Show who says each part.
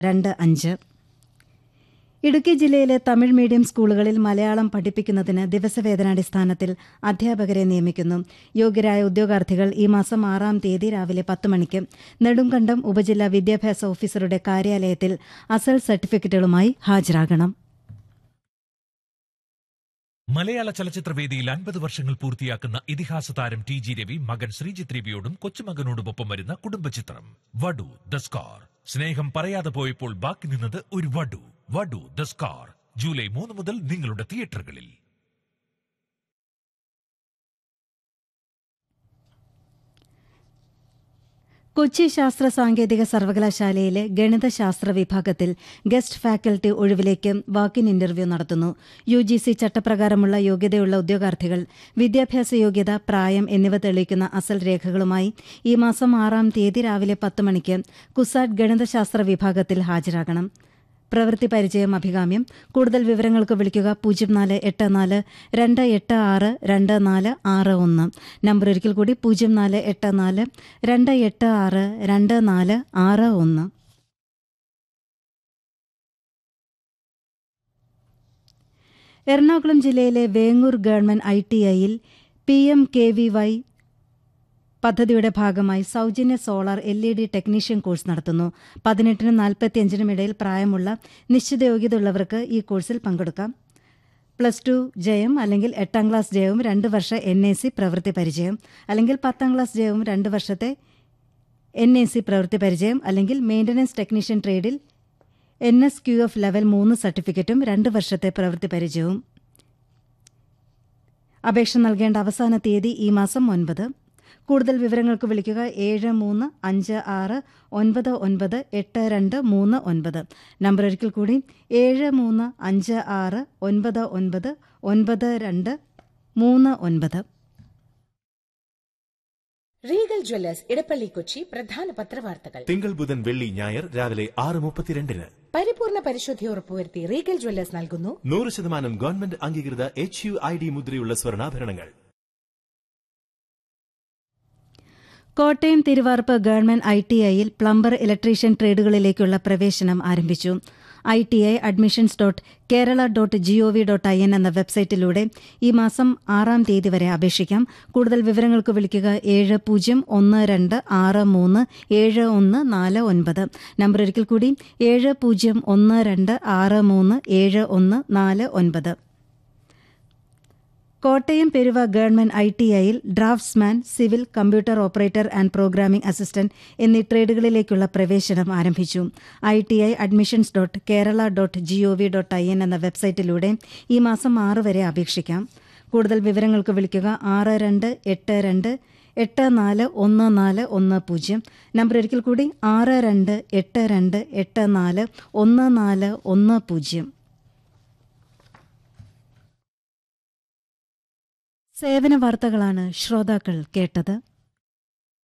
Speaker 1: രണ്ട് അഞ്ച് ഇടുക്കി ജില്ലയിലെ തമിഴ് മീഡിയം സ്കൂളുകളിൽ മലയാളം പഠിപ്പിക്കുന്നതിന് ദിവസവേതനാടിസ്ഥാനത്തിൽ അധ്യാപകരെ നിയമിക്കുന്നു യോഗ്യരായ ഉദ്യോഗാർത്ഥികൾ ഈ മാസം ആറാം തീയതി രാവിലെ പത്ത് മണിക്ക് നെടുങ്കണ്ടം ഉപജില്ലാ വിദ്യാഭ്യാസ ഓഫീസറുടെ കാര്യാലയത്തിൽ അസൽ സർട്ടിഫിക്കറ്റുകളുമായി ഹാജരാകണം
Speaker 2: മലയാള ചലച്ചിത്രവേദിയിൽ അൻപത് വർഷങ്ങൾ പൂർത്തിയാക്കുന്ന ഇതിഹാസ താരം ടി ജി രവി മകൻ ശ്രീജിത്ത് രവിയോടും കൊച്ചുമകനോടുമൊപ്പം വരുന്ന കുടുംബചിത്രം വടു ദ സ്കാർ സ്നേഹം പറയാതെ പോയപ്പോൾ ബാക്കി നിന്നത് ഒരു വടു വടു ദ സ്കാർ ജൂലൈ മൂന്ന് മുതൽ നിങ്ങളുടെ തിയേറ്ററുകളിൽ
Speaker 1: കൊച്ചി ശാസ്ത്ര സാങ്കേതിക സർവകലാശാലയിലെ ഗണിതശാസ്ത്ര വിഭാഗത്തിൽ ഗസ്റ്റ് ഫാക്കൽറ്റി ഒഴിവിലേക്ക് വാക്കിൻ ഇന്റർവ്യൂ നടത്തുന്നു യു ജി സി ചട്ടപ്രകാരമുള്ള യോഗ്യതയുള്ള ഉദ്യോഗാർത്ഥികൾ വിദ്യാഭ്യാസ യോഗ്യത പ്രായം എന്നിവ തെളിയിക്കുന്ന അസൽ രേഖകളുമായി ഈ മാസം ആറാം തീയതി രാവിലെ പത്ത് മണിക്ക് കുസാറ്റ് ഗണിതശാസ്ത്ര വിഭാഗത്തിൽ ഹാജരാകണം പ്രവൃത്തി പരിചയം അഭികാമ്യം കൂടുതൽ വിവരങ്ങൾക്ക് വിളിക്കുക പൂജ്യം നാല് എട്ട് നാല് രണ്ട് എട്ട് ആറ് രണ്ട് നാല് ആറ് ഒന്ന് നമ്പർ ഒരിക്കൽ കൂടി പൂജ്യം നാല് എട്ട് നാല് രണ്ട് എട്ട് ആറ് രണ്ട് നാല് ആറ് ഒന്ന് എറണാകുളം ജില്ലയിലെ വേങ്ങൂർ ഗവൺമെന്റ് ഐ ടി ഐയിൽ P M K V Y പദ്ധതിയുടെ ഭാഗമായി സൗജന്യ solar L E D technician course നടത്തുന്നു പതിനെട്ടിനും നാൽപ്പത്തിയഞ്ചിനും ഇടയിൽ പ്രായമുള്ള നിശ്ചിത യോഗ്യതയുള്ളവർക്ക് ഈ കോഴ്സിൽ പങ്കെടുക്കാം പ്ലസ് ടു ജയം അല്ലെങ്കിൽ എട്ടാം ക്ലാസ് ജയവും രണ്ട് വർഷ എൻ എ സി പ്രവൃത്തി പരിചയം അല്ലെങ്കിൽ പത്താം ക്ലാസ് ജയവും രണ്ട് വർഷത്തെ എൻ എ സി പ്രവൃത്തി പരിചയം അല്ലെങ്കിൽ മെയിൻ്റനൻസ് ടെക്നീഷ്യൻ ട്രേഡിൽ N S Q F level മൂന്ന് സർട്ടിഫിക്കറ്റും രണ്ട് വർഷത്തെ പ്രവൃത്തി പരിചയവും അപേക്ഷ നൽകേണ്ട അവസാന തീയതി ഈ മാസം ഒൻപത് കൂടുതൽ വിവരങ്ങൾക്ക് വിളിക്കുക ഏഴ് മൂന്ന് അഞ്ച് ആറ് ഒൻപത് ഒൻപത് എട്ട് രണ്ട് മൂന്ന് ഒൻപത് നമ്പർ ഒരിക്കൽ കൂടി ഏഴ് മൂന്ന് അഞ്ച് ആറ് ഒൻപത് ഒൻപത് ഒൻപത് രണ്ട് മൂന്ന് ഒൻപത്
Speaker 3: റീഗൽ ജ്വല്ലേഴ്സ് ഇടപ്പള്ളി കൊച്ചി പ്രധാന പത്രവാർത്തകൾ
Speaker 4: തിങ്കൾ ബുധൻ വെള്ളി ഞായർ രാവിലെ ആറ് മുപ്പത്തിരണ്ടിന്
Speaker 3: പരിപൂർണ പരിശുദ്ധി ഉറപ്പുവരുത്തി റീഗൽ ജ്വല്ലേഴ്സ് നൽകുന്നു
Speaker 4: നൂറ് ശതമാനം ഗവൺമെന്റ് അംഗീകൃത എച്ച് യു ഐ ഡി മുദ്രയുള്ള സ്വർണ്ണാഭരണങ്ങൾ
Speaker 1: Kottayam Thiruvarppu government I T ഐയിൽ പ്ലംബർ ഇലക്ട്രീഷ്യൻ ട്രേഡുകളിലേക്കുള്ള പ്രവേശനം ആരംഭിച്ചു I T I admissions dot Kerala dot G O V dot I N എന്ന വെബ്സൈറ്റിലൂടെ ഈ മാസം ആറാം തീയതി വരെ അപേക്ഷിക്കാം കൂടുതൽ വിവരങ്ങൾക്ക് വിളിക്കുക ഏഴ് പൂജ്യം ഒന്ന് രണ്ട് ആറ് മൂന്ന് ഏഴ് ഒന്ന് നാല് ഒൻപത് നമ്പർ ഒരിക്കൽ കൂടി ഏഴ് പൂജ്യം ഒന്ന് രണ്ട് ആറ് മൂന്ന് ഏഴ് ഒന്ന് നാല് ഒൻപത് Kottayam Peruva government I T ഐയിൽ draftsman civil computer operator and programming assistant എന്നീ ട്രേഡുകളിലേക്കുള്ള പ്രവേശനം ആരംഭിച്ചു I T I admissions dot Kerala dot G O V dot I N എന്ന വെബ്സൈറ്റിലൂടെ ഈ മാസം ആറ് വരെ അപേക്ഷിക്കാം കൂടുതൽ വിവരങ്ങൾക്ക് വിളിക്കുക ആറ് രണ്ട് എട്ട് രണ്ട് എട്ട് നാല് ഒന്ന് നാല് ഒന്ന് പൂജ്യം നമ്പർ ഒരിക്കൽ കൂടി ആറ് രണ്ട് എട്ട് രണ്ട് എട്ട് നാല് ഒന്ന് നാല് ഒന്ന് പൂജ്യം സേവന വാർത്തകളാണ് ശ്രോതാക്കൾ കേട്ടത്